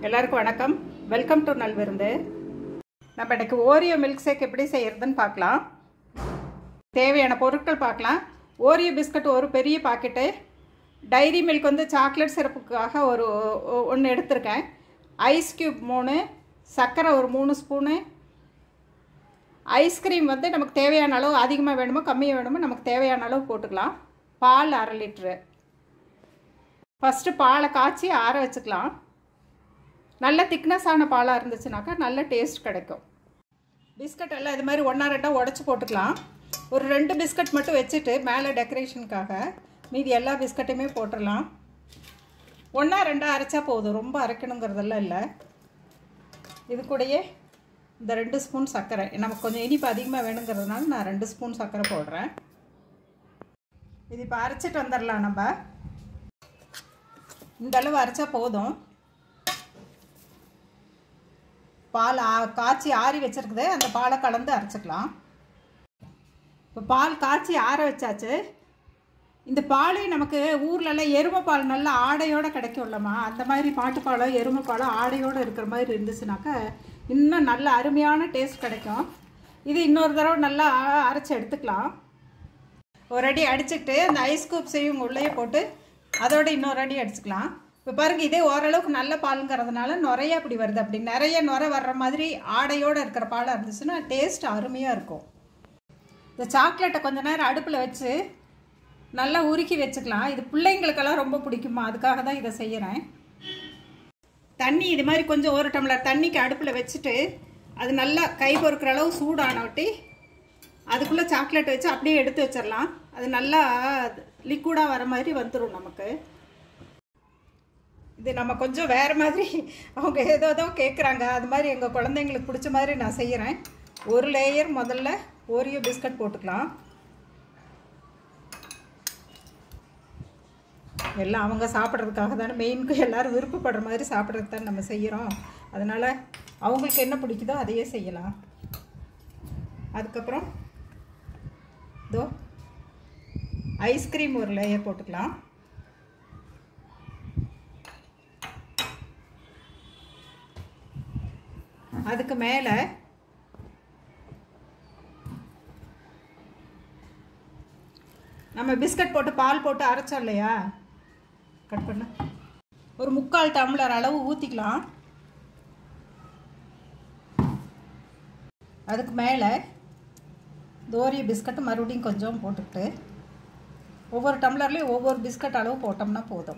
எல்லாருக்கும் வணக்கம் welcome to நல்விருந்து நம்ம இன்னைக்கு ஓரியோ மில்க் ஷேக் எப்படி செய்யறதுன்னு பார்க்கலாம் தேவையான பொருட்கள் பார்க்கலாம் ஓரியோ பிஸ்கட் ஒரு பெரிய பாக்கெட்டு டைரி மில்க் வந்து சாக்லேட் சிறப்புக்காக ஒரு ஒன்று எடுத்திருக்கேன் ஐஸ் கியூப் மூணு சர்க்கரை ஒரு மூணு ஸ்பூனு ஐஸ்கிரீம் வந்து நமக்கு தேவையான அளவு அதிகமாக வேணுமோ கம்மியாக வேணுமோ நமக்கு தேவையான அளவு போட்டுக்கலாம் பால் அரை லிட்ரு ஃபஸ்ட்டு பாலை காய்ச்சி ஆற வச்சுக்கலாம் நல்ல திக்னஸான பாலாக இருந்துச்சுனாக்கா நல்ல டேஸ்ட் கிடைக்கும் பிஸ்கட் எல்லாம் இது மாதிரி ஒன்றா ரெண்டாக உடச்சி போட்டுக்கலாம் ஒரு ரெண்டு பிஸ்கட் மட்டும் வச்சுட்டு மேலே டெக்கரேஷனுக்காக மீதி எல்லா பிஸ்கட்டையுமே போட்டுடலாம் ஒன்றா ரெண்டாக அரைச்சா போதும் ரொம்ப அரைக்கணுங்கிறதெல்லாம் இல்லை இது கூடயே இந்த ரெண்டு ஸ்பூன் சர்க்கரை நமக்கு கொஞ்சம் இனிப்பு அதிகமாக வேணுங்கிறதுனால நான் ரெண்டு ஸ்பூன் சர்க்கரை போடுறேன் இது இப்போ அரைச்சிட்டு வந்துடலாம் நம்ம இந்த அளவு அரைச்சா போதும் பால் ஆ காய்ச்சி ஆறி வச்சுருக்குது அந்த பாலை கலந்து அரைச்சிக்கலாம் இப்போ பால் காய்ச்சி ஆற வச்சாச்சு இந்த பாலே நமக்கு ஊர்லலாம் எருமை பால் நல்லா ஆடையோடு கிடைக்கும்லம்மா அந்த மாதிரி மாட்டுப்பாலோ எருமை பாலோ ஆடையோடு இருக்கிற மாதிரி இருந்துச்சுனாக்கா இன்னும் நல்ல அருமையான டேஸ்ட் கிடைக்கும் இது இன்னொரு தடவை நல்லா அரைச்சி எடுத்துக்கலாம் ஒரு அடி அடிச்சுட்டு அந்த ஐஸ் கூப்ஸையும் உள்ளே போட்டு அதோட இன்னொரு அடி அடிச்சுக்கலாம் இப்போ பாருங்கள் இதே ஓரளவுக்கு நல்ல பாலுங்கிறதுனால நுறைய அப்படி வருது அப்படி நிறைய நுரை வர்ற மாதிரி ஆடையோடு இருக்கிற பாலாக இருந்துச்சுன்னா டேஸ்ட் அருமையாக இருக்கும் இந்த சாக்லேட்டை கொஞ்ச நேரம் அடுப்பில் வச்சு நல்லா உருக்கி வச்சுக்கலாம் இது பிள்ளைங்களுக்கெல்லாம் ரொம்ப பிடிக்குமா அதுக்காக தான் இதை செய்கிறேன் தண்ணி இது மாதிரி கொஞ்சம் ஒரு டம்ளர் தண்ணிக்கு அடுப்பில் வச்சுட்டு அது நல்லா கை பொறுக்கிற அளவு சூடானவட்டி அதுக்குள்ளே சாக்லேட் வச்சு அப்படியே எடுத்து வச்சிடலாம் அது நல்லா லிக்விடாக வர மாதிரி வந்துடும் நமக்கு இது நம்ம கொஞ்சம் வேறு மாதிரி அவங்க ஏதோ ஏதோ கேட்குறாங்க அது மாதிரி எங்கள் குழந்தைங்களுக்கு பிடிச்ச மாதிரி நான் செய்கிறேன் ஒரு லேயர் முதல்ல ஓரியோ பிஸ்கட் போட்டுக்கலாம் எல்லாம் அவங்க சாப்பிட்றதுக்காக தானே மெயினுக்கு எல்லோரும் விருப்பப்படுற மாதிரி சாப்பிட்றதுக்கு தான் நம்ம செய்கிறோம் அதனால் அவங்களுக்கு என்ன பிடிக்குதோ அதையே செய்யலாம் அதுக்கப்புறம் இதோ ஐஸ்கிரீம் ஒரு லேயர் போட்டுக்கலாம் அதுக்கு மேலே நம்ம பிஸ்கட் போட்டு பால் போட்டு அரைச்சோம் இல்லையா கட் பண்ண ஒரு முக்கால் டம்ளர் அளவு ஊற்றிக்கலாம் அதுக்கு மேலே தோரிய பிஸ்கட்டு மறுபடியும் கொஞ்சம் போட்டுக்கிட்டு ஒவ்வொரு டம்ளர்லேயும் ஒவ்வொரு பிஸ்கட் அளவு போட்டோம்னா போதும்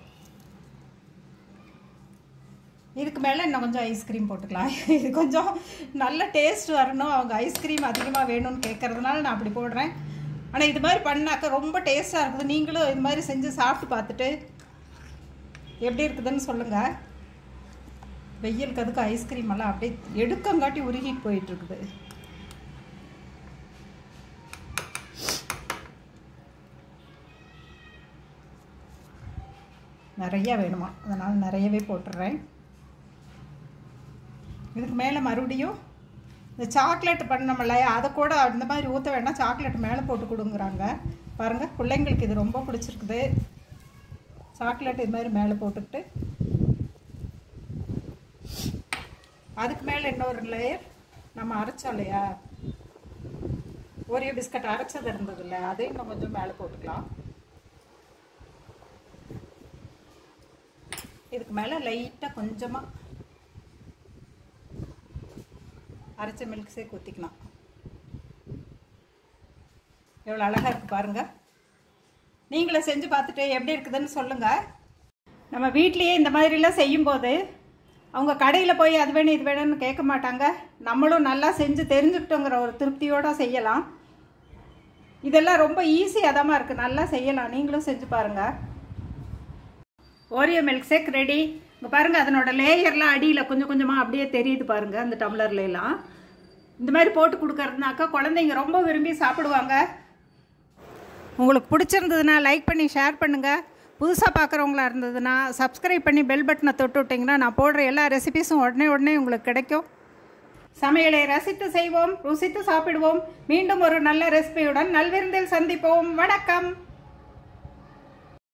இதுக்கு மேலே இன்னும் கொஞ்சம் ஐஸ்கிரீம் போட்டுக்கலாம் இது கொஞ்சம் நல்ல டேஸ்ட் வரணும் அவங்க ஐஸ்கிரீம் அதிகமாக வேணும்னு கேட்குறதுனால நான் அப்படி போடுறேன் ஆனால் இது மாதிரி பண்ணாக்க ரொம்ப டேஸ்ட்டாக இருக்குது நீங்களும் இது மாதிரி செஞ்சு சாப்பிட்டு பார்த்துட்டு எப்படி இருக்குதுன்னு சொல்லுங்கள் வெயிலுக்கு அதுக்கு ஐஸ்கிரீம் எல்லாம் அப்படியே எடுக்கங்காட்டி உருகிட்டு போயிட்டுருக்குது நிறையா வேணுமா அதனால் நிறையவே போட்டுடுறேன் இதுக்கு மேலே மறுபடியும் இந்த சாக்லேட் பண்ணோம்ல அதை கூட அந்த மாதிரி ஊற்ற வேண்டாம் சாக்லேட் மேலே போட்டு கொடுங்குறாங்க பாருங்கள் பிள்ளைங்களுக்கு இது ரொம்ப பிடிச்சிருக்குது சாக்லேட் இது மாதிரி மேலே போட்டுக்கிட்டு அதுக்கு மேலே இன்னொரு லேயர் நம்ம அரைச்சோம் இல்லையா ஒரே பிஸ்கட் அரைச்சது இருந்ததில்ல அதையும் இன்னும் கொஞ்சம் மேலே போட்டுக்கலாம் இதுக்கு மேலே லைட்டாக கொஞ்சமாக அரைச்ச மில்க் ஷேக் ஊற்றிக்கலாம் எவ்வளோ அழகாக இருக்குது பாருங்கள் நீங்களும் செஞ்சு பார்த்துட்டு எப்படி இருக்குதுன்னு சொல்லுங்கள் நம்ம வீட்லேயே இந்த மாதிரிலாம் செய்யும்போது அவங்க கடையில் போய் அது வேணும் இது வேணும்னு கேட்க மாட்டாங்க நம்மளும் நல்லா செஞ்சு தெரிஞ்சுக்கிட்டோங்கிற ஒரு திருப்தியோடு செய்யலாம் இதெல்லாம் ரொம்ப ஈஸியாக தான் இருக்குது நல்லா செய்யலாம் நீங்களும் செஞ்சு பாருங்கள் ஓரியோ மில்க் ஷேக் ரெடி இங்கே பாருங்கள் அதனோட லேயர்லாம் அடியில் கொஞ்சம் கொஞ்சமாக அப்படியே தெரியுது பாருங்கள் அந்த டம்ளர்லாம் இந்த மாதிரி போட்டு கொடுக்கறதுனாக்கா குழந்தைங்க ரொம்ப விரும்பி சாப்பிடுவாங்க உங்களுக்கு பிடிச்சிருந்ததுன்னா லைக் பண்ணி ஷேர் பண்ணுங்கள் புதுசாக பார்க்குறவங்களா இருந்ததுன்னா சப்ஸ்கிரைப் பண்ணி பெல் பட்டனை தொட்டு விட்டிங்கன்னா நான் போடுற எல்லா ரெசிபீஸும் உடனே உடனே உங்களுக்கு கிடைக்கும் சமையலை ரசித்து செய்வோம் ருசித்து சாப்பிடுவோம் மீண்டும் ஒரு நல்ல ரெசிபியுடன் நல்விருந்தில் சந்திப்போம் வணக்கம்